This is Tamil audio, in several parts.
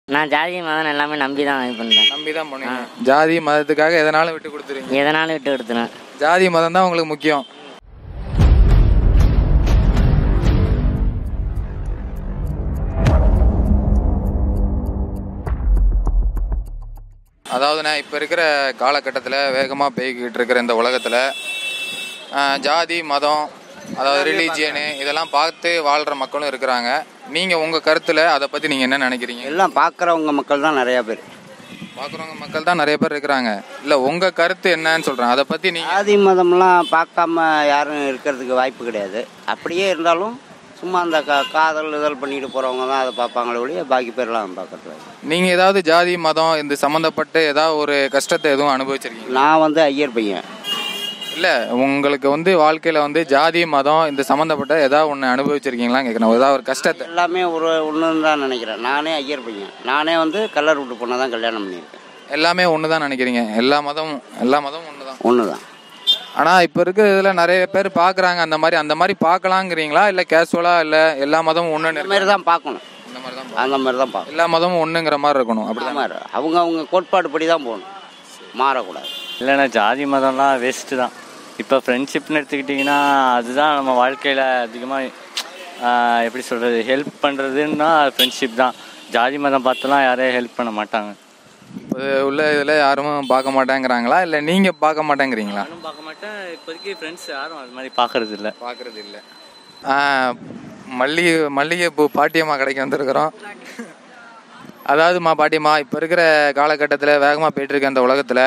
நான் ஜாதி மதம் எல்லாமே நம்பி தான் இது பண்ணுறேன் நம்பி தான் போனீங்க ஜாதி மதத்துக்காக எதனாலும் விட்டு கொடுத்துருவீங்க எதனாலும் விட்டு கொடுத்துருவேன் ஜாதி மதம் தான் உங்களுக்கு முக்கியம் அதாவதுண்ணே இப்போ இருக்கிற காலகட்டத்தில் வேகமாக போய்கிட்டு இருக்கிற இந்த உலகத்தில் ஜாதி மதம் அதாவது ரிலீஜியனு இதெல்லாம் பார்த்து வாழ்கிற மக்களும் இருக்கிறாங்க நீங்கள் உங்கள் கருத்தில் அதை பற்றி நீங்கள் என்ன நினைக்கிறீங்க எல்லாம் பார்க்குறவங்க மக்கள் தான் நிறையா பேர் பார்க்குறவங்க மக்கள் தான் நிறைய பேர் இருக்கிறாங்க இல்லை உங்கள் கருத்து என்னன்னு சொல்கிறேன் அதை பற்றி நீங்கள் ஜாதி மதம்லாம் பார்க்காம யாரும் இருக்கிறதுக்கு வாய்ப்பு கிடையாது அப்படியே இருந்தாலும் சும்மா அந்த கா காதல் இதழ் பண்ணிட்டு போகிறவங்க தான் அதை பார்ப்பாங்களே ஒழிய பாக்கி பேர்லாம் பார்க்கறது நீங்கள் ஏதாவது ஜாதி மதம் இந்த சம்மந்தப்பட்டு ஏதாவது ஒரு கஷ்டத்தை எதுவும் அனுபவிச்சிருக்கீங்க நான் வந்து ஐயர் பையன் இல்லை உங்களுக்கு வந்து வாழ்க்கையில் வந்து ஜாதி மதம் இந்த சம்மந்தப்பட்ட ஏதாவது ஒன்று அனுபவிச்சிருக்கீங்களா கேட்குறேன் ஏதாவது ஒரு கஷ்டத்தை எல்லாமே ஒரு ஒன்றுன்னு தான் நினைக்கிறேன் நானே ஐயர் பையன் நானே வந்து கல்லர் விட்டு பொண்ணை தான் கல்யாணம் பண்ணியிருக்கேன் எல்லாமே ஒன்று தான் நினைக்கிறீங்க எல்லா மதமும் எல்லா மதமும் ஒன்று தான் ஒன்று தான் ஆனால் இப்போ இருக்கிற இதில் நிறைய பேர் பார்க்குறாங்க அந்த மாதிரி அந்த மாதிரி பார்க்கலாங்கிறீங்களா இல்லை கேஷுவலாக இல்லை எல்லா மதமும் அந்த ஒன்றுன்னு மாதிரி தான் பார்க்கணும் இந்த மாதிரி தான் அந்த மாதிரி தான் பார்க்கணும் எல்லா மதமும் ஒன்றுங்கிற மாதிரி இருக்கணும் அப்படி அந்த மாதிரி அவங்க அவங்க கோட்பாடு படி தான் போகணும் மாறக்கூடாது இல்லைண்ணா ஜாதி மதம்லாம் வேஸ்ட்டு தான் இப்போ ஃப்ரெண்ட்ஷிப்னு எடுத்துக்கிட்டிங்கன்னா அதுதான் நம்ம வாழ்க்கையில் அதிகமாக எப்படி சொல்கிறது ஹெல்ப் பண்ணுறதுன்னா ஃப்ரெண்ட்ஷிப் தான் ஜாதி மதம் பார்த்துலாம் யாரையும் ஹெல்ப் பண்ண மாட்டாங்க இப்போ உள்ள இதில் யாரும் பார்க்க மாட்டேங்கிறாங்களா இல்லை நீங்கள் பார்க்க மாட்டேங்கிறீங்களா நானும் பார்க்க மாட்டேன் இப்போதைக்கு ஃப்ரெண்ட்ஸ் யாரும் அது மாதிரி பார்க்கறது இல்லை பார்க்கறது இல்லை மல்லிகை மல்லிகைப்பூ பாட்டியம்மா கடைக்கு வந்திருக்கிறோம் அதாவதுமா பாட்டியம்மா இப்போ இருக்கிற காலகட்டத்தில் வேகமாக போயிட்டு இருக்க இந்த உலகத்தில்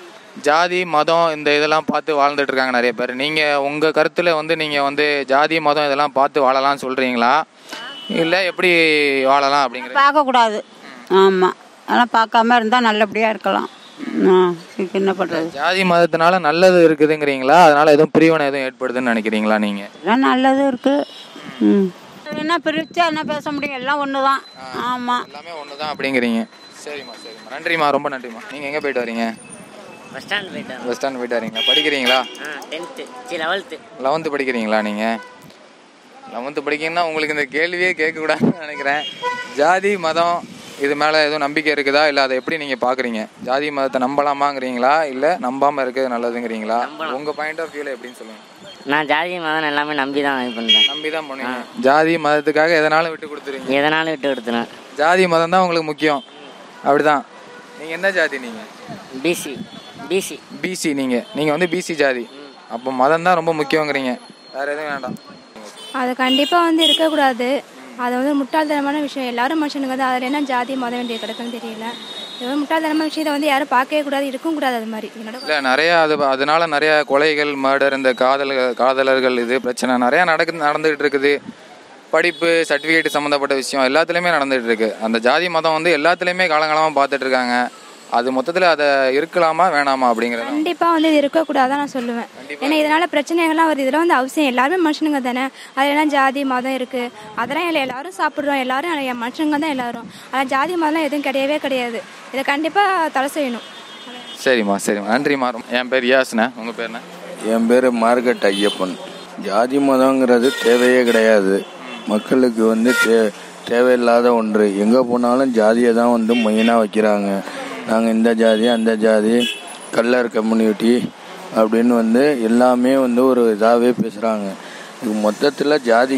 ஜாதி மதம் இந்த இதெல்லாம் பார்த்து வாழ்ந்துட்டு இருக்காங்க நிறைய பேர் நீங்கள் உங்கள் கருத்தில் வந்து நீங்கள் வந்து ஜாதி மதம் இதெல்லாம் பார்த்து வாழலாம்னு சொல்கிறீங்களா இல்லை எப்படி வாழலாம் அப்படிங்கிற பார்க்கக்கூடாது ஆமாம் அதெல்லாம் பார்க்காம இருந்தால் நல்லபடியாக இருக்கலாம் ஆ இதுக்கு என்ன பண்ணுறது ஜாதி மதத்தினால நல்லது இருக்குதுங்கிறீங்களா அதனால எதுவும் பிரிவினை எதுவும் ஏற்படுதுன்னு நினைக்கிறீங்களா நீங்கள் எல்லாம் நல்லதும் இருக்குது ம் என்ன பிரிச்சா என்ன பேச முடியும் எல்லாம் ஒன்று தான் ஆமாம் எல்லாமே ஒன்று தான் அப்படிங்கிறீங்க சரிம்மா சரிம்மா நன்றிம்மா ரொம்ப நன்றிம்மா நீங்கள் எங்கே போயிட்டு வரீங்க பஸ் ஸ்டாண்ட் போயிட்டேன் பஸ் ஸ்டாண்ட் போயிட்டு வரீங்களா படிக்கிறீங்களா ஆ டென்த்து சரி லெவல்த்து லெவன்த்து படிக்கிறீங்களா நீங்கள் லெவன்த்து படிக்கணும்னா உங்களுக்கு இந்த கேள்வியே கேட்கக்கூடாதுன்னு நினைக்கிறேன் ஜாதி மதம் இது மேலே எதுவும் நம்பிக்கை இருக்குதா இல்லை அதை எப்படி நீங்கள் பார்க்குறீங்க ஜாதி மதத்தை நம்பலாமாங்கிறீங்களா இல்லை நம்பாமல் இருக்கிறது நல்லதுங்கிறீங்களா உங்கள் பாயிண்ட் ஆஃப் வியூவில் எப்படின்னு சொல்லுங்கள் நான் ஜாதி மதம் எல்லாமே நம்பி தான் இது பண்ணுறேன் நம்பி தான் போனீங்க ஜாதி மதத்துக்காக எதனாலும் விட்டு கொடுத்துருவீங்க எதனாலும் விட்டு கொடுத்துருவேன் ஜாதி மதம் தான் உங்களுக்கு முக்கியம் அப்படிதான் நீங்கள் என்ன ஜாதி நீங்கள் பிசி பிசி பிசி நீங்கள் நீங்கள் வந்து பிசி ஜாதி அப்போ மதம் தான் ரொம்ப முக்கியங்கிறீங்க வேறு எதுவும் வேண்டாம் அது கண்டிப்பாக வந்து இருக்கக்கூடாது அது வந்து முட்டாள்தனமான விஷயம் எல்லாரும் மனுஷனுக்கு வந்து அதில் என்ன ஜாதி மத வேண்டிய கிடக்குன்னு தெரியல இது வந்து முட்டாள்தனமான விஷயத்தை வந்து யாரும் பார்க்கவே கூடாது இருக்கவும் கூடாது அது மாதிரி என்னோட இல்லை நிறைய அது அதனால நிறைய கொலைகள் மர்டர் இந்த காதல் காதலர்கள் இது பிரச்சனை நிறையா நடக்கு நடந்துகிட்டு இருக்குது படிப்பு சர்டிஃபிகேட் சம்மந்தப்பட்ட விஷயம் எல்லாத்துலேயுமே நடந்துகிட்டு இருக்கு அந்த ஜாதி மதம் வந்து எல்லாத்துலேயுமே காலங்காலமாக பார்த்துட்டு இருக்காங்க அது மொத்தத்தில் அதை இருக்கலாமா வேணாமா அப்படிங்கிறது கண்டிப்பாக வந்து இது இருக்கக்கூடாது நான் சொல்லுவேன் ஏன்னா இதனால பிரச்சனைகள்லாம் வருது இதெல்லாம் வந்து அவசியம் எல்லாருமே மனுஷனுங்க தானே அதெல்லாம் ஜாதி மதம் இருக்கு அதெல்லாம் இல்லை எல்லாரும் சாப்பிட்றோம் எல்லாரும் என் மனுஷங்க தான் எல்லாரும் ஆனால் ஜாதி மதம்லாம் எதுவும் கிடையவே கிடையாது இதை கண்டிப்பாக தலை செய்யணும் சரிம்மா சரிம்மா நன்றிம்மா ரொம்ப- என் பேர் யாஸ்ண்ணே உங்கள் பேர் என்ன என் பேர் மார்கட் ஐயப்பன் ஜாதி மதங்கிறது தேவையே கிடையாது மக்களுக்கு வந்து தே தேவையில்லாத ஒன்று எங்கே போனாலும் ஜாதியை தான் வந்து மெயினாக வைக்கிறாங்க நாங்கள் இந்த ஜாதி அந்த ஜாதி கல்லர் கம்யூனிட்டி அப்படின்னு வந்து எல்லாமே வந்து ஒரு இதாகவே பேசுகிறாங்க இது மொத்தத்தில் ஜாதி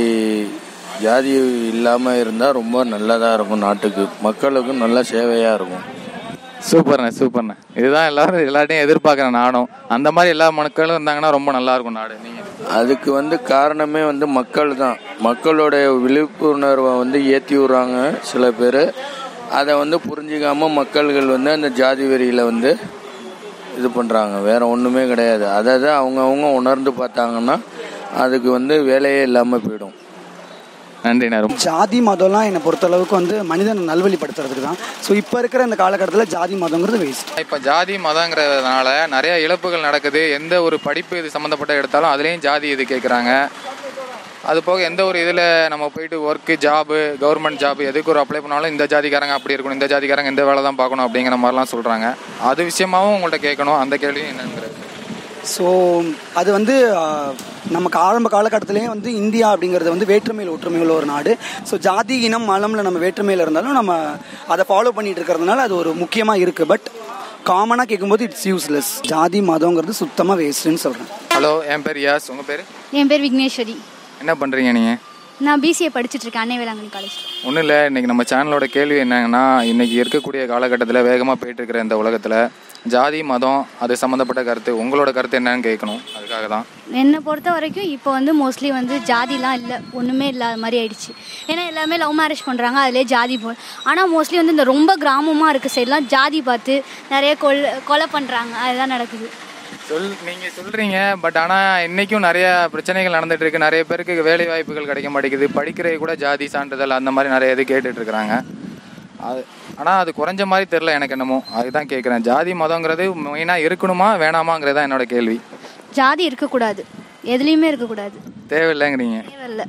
ஜாதி இல்லாமல் இருந்தால் ரொம்ப நல்லதாக இருக்கும் நாட்டுக்கு மக்களுக்கும் நல்ல சேவையாக இருக்கும் சூப்பர்ண்ணே சூப்பர்ண்ணே இதுதான் எல்லாரும் எல்லாத்தையும் எதிர்பார்க்குறேன் நானும் அந்த மாதிரி எல்லா மக்களும் இருந்தாங்கன்னா ரொம்ப நல்லா இருக்கும் நாடு நீங்கள் அதுக்கு வந்து காரணமே வந்து மக்கள் தான் மக்களுடைய விழிப்புணர்வை வந்து ஏற்றி விடுறாங்க சில பேர் அதை வந்து புரிஞ்சிக்காம மக்கள்கள் வந்து அந்த ஜாதி வெறியில் வந்து இது பண்ணுறாங்க வேற ஒன்றுமே கிடையாது அதை தான் அவங்கவுங்க உணர்ந்து பார்த்தாங்கன்னா அதுக்கு வந்து வேலையே இல்லாமல் போயிடும் நன்றிண்ணே ரொம்ப ஜாதி மதம்லாம் என்னை பொறுத்தளவுக்கு வந்து மனிதனை நல்வழிப்படுத்துறதுக்கு தான் ஸோ இப்போ இருக்கிற இந்த காலகட்டத்தில் ஜாதி மதங்கிறது வேஸ்ட் இப்போ ஜாதி மதங்கிறதுனால நிறைய இழப்புகள் நடக்குது எந்த ஒரு படிப்பு இது சம்மந்தப்பட்ட எடுத்தாலும் அதுலேயும் ஜாதி இது கேட்குறாங்க அது போக எந்த ஒரு இதில் நம்ம போயிட்டு ஒர்க்கு ஜாபு கவர்மெண்ட் ஜாப் எதுக்கு ஒரு அப்ளை பண்ணாலும் இந்த ஜாதிக்காரங்க அப்படி இருக்கணும் இந்த ஜாதிக்காரங்க இந்த வேலை தான் பார்க்கணும் அப்படிங்கிற மாதிரிலாம் சொல்கிறாங்க அது விஷயமாவும் உங்கள்கிட்ட கேட்கணும் அந்த கேள்வியும் என்னங்கிறது ஸோ அது வந்து ஆஹ், நமக்கு ஆரம்ப காலகட்டத்திலேயே வந்து இந்தியா அப்படிங்கிறது வந்து வேற்றுமையில் ஒற்றுமை உள்ள ஒரு நாடு ஸோ ஜாதி இனம் மலம்ல நம்ம வேற்றுமையில் இருந்தாலும் நம்ம அதை ஃபாலோ பண்ணிட்டு இருக்கிறதுனால அது ஒரு முக்கியமாக இருக்குது பட் காமனாக கேட்கும்போது இட்ஸ் யூஸ்லெஸ் ஜாதி மதங்கிறது சுத்தமாக வேஸ்ட்டுன்னு சொல்கிறேன் ஹலோ என் பேர் யாஸ் உங்கள் பேர் என் பேர் விக்னேஸ்வரி என்ன பண்ணுறீங்க நீங்கள் நான் பிசிஏ படிச்சுட்டு இருக்கேன் அன்னை வேளாங்கண்ணி காலேஜ் ஒன்றும் இல்லை இன்றைக்கி நம்ம சேனலோட கேள்வி என்னங்கன்னா இன்றைக்கி இருக்கக்கூடிய காலகட்டத்தில் வேகமாக போயிட்டு இருக்கிற இந்த உலகத்தில் ஜாதி மதம் அது சம்மந்தப்பட்ட கருத்து உங்களோட கருத்து என்னன்னு கேட்கணும் அதுக்காக தான் என்னை பொறுத்த வரைக்கும் இப்போ வந்து மோஸ்ட்லி வந்து ஜாதிலாம் இல்லை ஒன்றுமே இல்லாத மாதிரி ஆயிடுச்சு ஏன்னா எல்லாமே லவ் மேரேஜ் பண்ணுறாங்க அதிலே ஜாதி போ ஆனால் மோஸ்ட்லி வந்து இந்த ரொம்ப கிராமமாக இருக்க சைட்லாம் ஜாதி பார்த்து நிறைய கொல் கொலை பண்ணுறாங்க அதுதான் நடக்குது சொல் நீங்கள் சொல்கிறீங்க பட் ஆனால் இன்றைக்கும் நிறைய பிரச்சனைகள் நடந்துட்டு இருக்கு நிறைய பேருக்கு வேலை வாய்ப்புகள் கிடைக்க மாட்டேங்குது படிக்கிறது கூட ஜாதி சான்றிதழ் அந்த மாதிரி நிறைய இது கேட்டுட்டு இருக்கிறாங்க அது ஆனால் அது குறைஞ்ச மாதிரி தெரில எனக்கு என்னமோ அதுதான் கேட்குறேன் ஜாதி மதங்கிறது மெயினாக இருக்கணுமா வேணாமாங்கிறது தான் என்னோட கேள்வி ஜாதி இருக்கக்கூடாது எதுலேயுமே இருக்கக்கூடாது தேவையில்லைங்கிறீங்க தேவையில்லை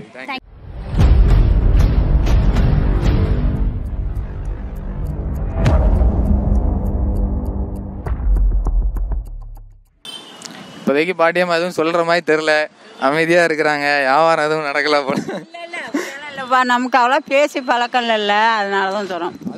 இப்போதைக்கு பாட்டியம்மா எதுவும் சொல்கிற மாதிரி தெரில அமைதியாக இருக்கிறாங்க வியாபாரம் எதுவும் நடக்கல போல இல்லைப்பா நமக்கு அவ்வளோ பேசி பழக்கம் இல்லைல்ல அதனால தான் சொல்கிறோம்